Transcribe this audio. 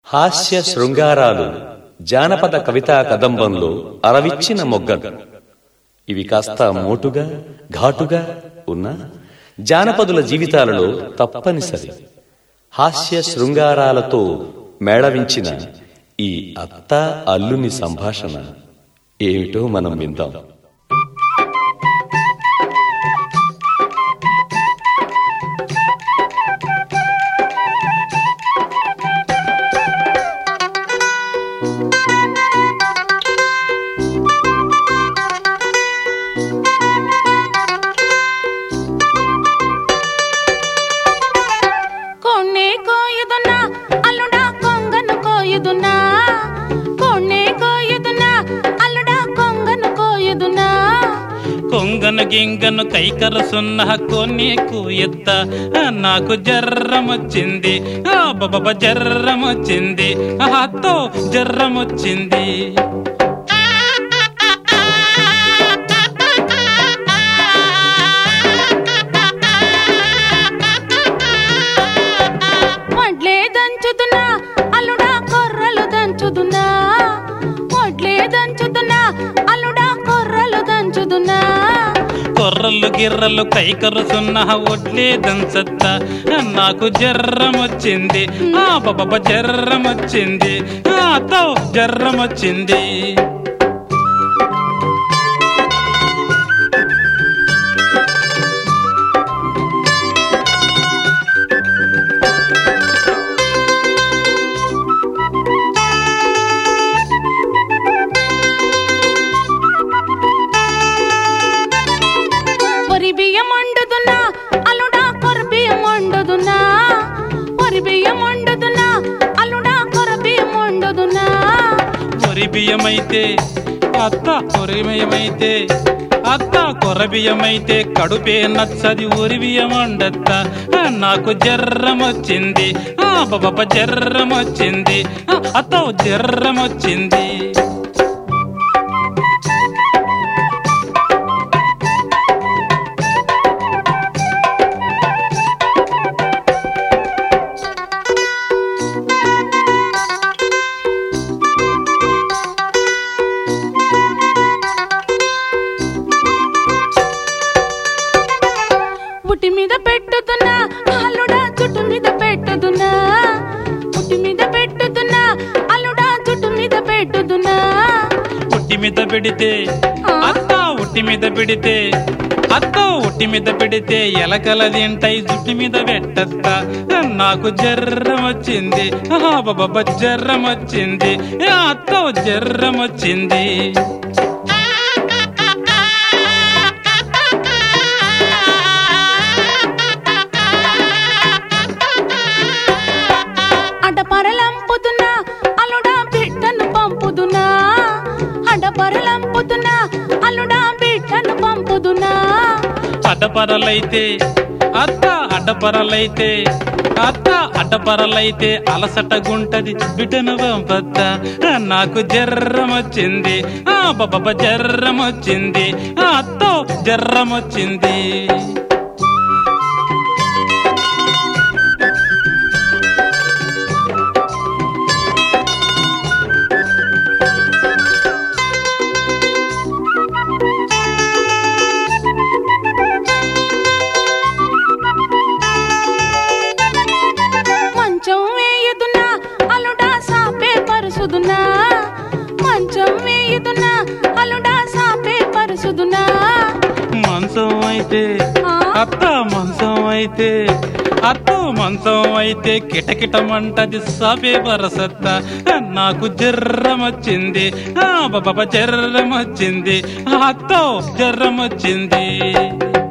హాస్య శృంగారాలు జానపద కవితా కదంబంలో అరవిచ్చిన మొగ్గలు ఇవి కాస్త మోటుగా ఘాటుగా ఉన్నా జానపదుల జీవితాలలో తప్పనిసరి హాస్య శృంగారాలతో మేళవించిన ఈ అత్త అల్లుని సంభాషణ ఏమిటో మనం విందాం కొన్నే కోయుదున్నా అల్లుడా కొంగను కోయుదున్నా కొన్నే కోయుదున్నా అల్లుడా కొంగను కోయుదున్నా కొంగను గింగను కైకరసున్న కొన్ని ఎత్త నాకు జర్రమొచ్చింది ఆ బబ జర్రమొచ్చింది ఆతో జర్రమొచ్చింది వడ్లే దంచుదున్నా అల్లుడా కొర్రలు దంచుదున్నా వడ్లే దంచుదున్నా అల్లుడా కొర్రలు దంచుదున్నా కొర్రలు గిర్రలు కైకరుసున్న ఒడ్లే దంచత్త నాకు జర్రమొచ్చింది ఆ బబ జర్రమొచ్చింది ఆతో జర్రమొచ్చింది వరి బియ్యం వండుదున్నా అల్లుడా కొర బియ్యం వండుదున్నా వరి బియ్యం వండుదున్నా అల్లుడా కొర బియ్యం వండుదున్నా కొరి బియ్యమైతే అత్త కొరిమయమైతే అత్త కొరబియ్యమైతే కడుపే నచ్చది ఊరి బియ్యం వండత్త నాకు జర్రం వచ్చింది ఆ బబ జర్రం వచ్చింది ఆ, అత్త జర్రం వచ్చింది ఉట్టి మీద పెట్టుతున్నా అల్లుడా జుట్టు మీద పెట్టుదున్నా ఉట్టి మీద పెట్టుతున్నా అల్లుడా జుట్టు మీద పెట్టుదున్నా ఉట్టి మీద పెడితే అత్త ఉట్టి మీద పెడితే అత్త ఉట్టి మీద పెడితే ఎలకల తింటాయి జుట్టు మీద పెట్టత్త నాకు జర్రం వచ్చింది ఆహా బాబా జర్రం వచ్చింది ఏ అత్త జర్రం వచ్చింది అడపరలంపుతున్నా అల్లుడా బిడ్డను పంపుదున్నా అడపరలంపుతున్నా అల్లుడా బిడ్డను పంపుదున్నా అడ్డపరలైతే అత్త అడ్డపరలైతే అత్త అడ్డపరలైతే అలసట గుంటది బిడ్డను పంపత్త నాకు జర్రం వచ్చింది ఆ బాబా జర్రం వచ్చింది ఆ అత్త జర్రం వచ్చింది మంచం వేయుదున్నా అల్లుడా సాపే పరుసుదున్నా మంచం వేయుదున్నా అల్లుడా సాపే పరుసుదున్నా మంచం అయితే ఆ? అత్త మంచం అయితే అత్త మంచం అయితే కిటకిటమంటది సబే బరసత్త నాకు జర్రం వచ్చింది ఆ బాబా జర్రం వచ్చింది ఆ అత్త జర్రం వచ్చింది